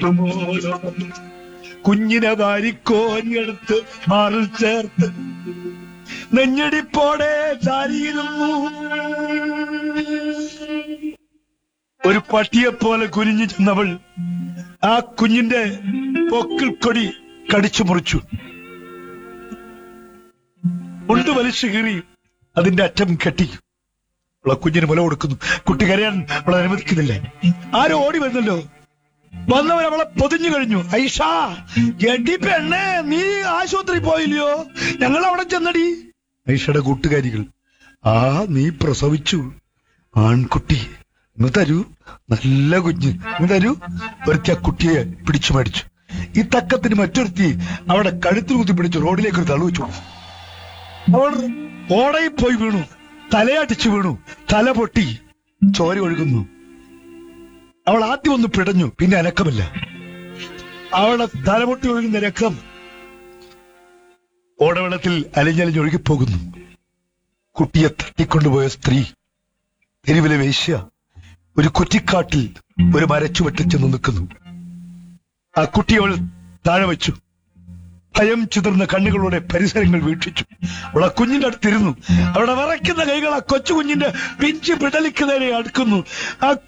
കിട്ടുമോ ലോകം കുഞ്ഞിനെ വാരിക്കോരിയെടുത്ത് മാറിൽ ചേർത്ത് നെഞ്ഞടിപ്പോടെ ചാരിയിരുന്നു ഒരു പട്ടിയെ പോലെ കുനിഞ്ഞു ചെന്നവൾ ആ കുഞ്ഞിന്റെ പൊക്കിൾ കൊടി കടിച്ചു മുറിച്ചു ഉണ്ട് വലിച്ചു കീറി അതിന്റെ അറ്റം കെട്ടി അവളെ കുഞ്ഞിന് മുല കൊടുക്കുന്നു കുട്ടി കരയാൻ അവളെ അനുവദിക്കുന്നില്ല ആരും ഓടി വന്നല്ലോ വന്നവൻ അവളെ പൊതിഞ്ഞു കഴിഞ്ഞു ഐഷ എടി പെണ്ണേ നീ ആശുപത്രി പോയില്ലയോ ഞങ്ങൾ അവിടെ ചെന്നടി ഐഷയുടെ കൂട്ടുകാരികൾ ആ നീ പ്രസവിച്ചു ആൺകുട്ടി ഇന്ന് തരൂ നല്ല കുഞ്ഞ് ഇന്ന് തരൂ ഒരുത്തി ആ കുട്ടിയെ പിടിച്ചു മേടിച്ചു ഈ തക്കത്തിന് മറ്റൊരുത്തി അവിടെ കഴുത്തിൽ കുത്തി പിടിച്ചു റോഡിലേക്ക് ഒരു തളു വെച്ചു അവൾ ഓടയിൽ പോയി വീണു തലയടിച്ചു വീണു തല പൊട്ടി ചോര ഒഴുകുന്നു അവൾ ആദ്യം ഒന്ന് പിടഞ്ഞു പിന്നെ അനക്കമില്ല അവളുടെ തലപൊട്ടി ഒഴുകുന്ന രക്തം ഓടവെള്ളത്തിൽ അലിഞ്ഞലിഞ്ഞ് ഒഴുകിപ്പോകുന്നു കുട്ടിയെ തട്ടിക്കൊണ്ടുപോയ സ്ത്രീ തെരുവിലെ വേശ്യ ഒരു കുറ്റിക്കാട്ടിൽ ഒരു മരച്ചുവട്ടിൽ ചെന്ന് നിൽക്കുന്നു ആ കുട്ടി അവൾ താഴെ വെച്ചു ഭയം ചിതർന്ന കണ്ണുകളോടെ പരിസരങ്ങൾ വീക്ഷിച്ചു അവൾ ആ കുഞ്ഞിന്റെ അടുത്തിരുന്നു അവളുടെ വിറയ്ക്കുന്ന കൈകൾ ആ കൊച്ചു കുഞ്ഞിന്റെ പിഞ്ചു പിടലിക്ക് നേരെ അടുക്കുന്നു ആ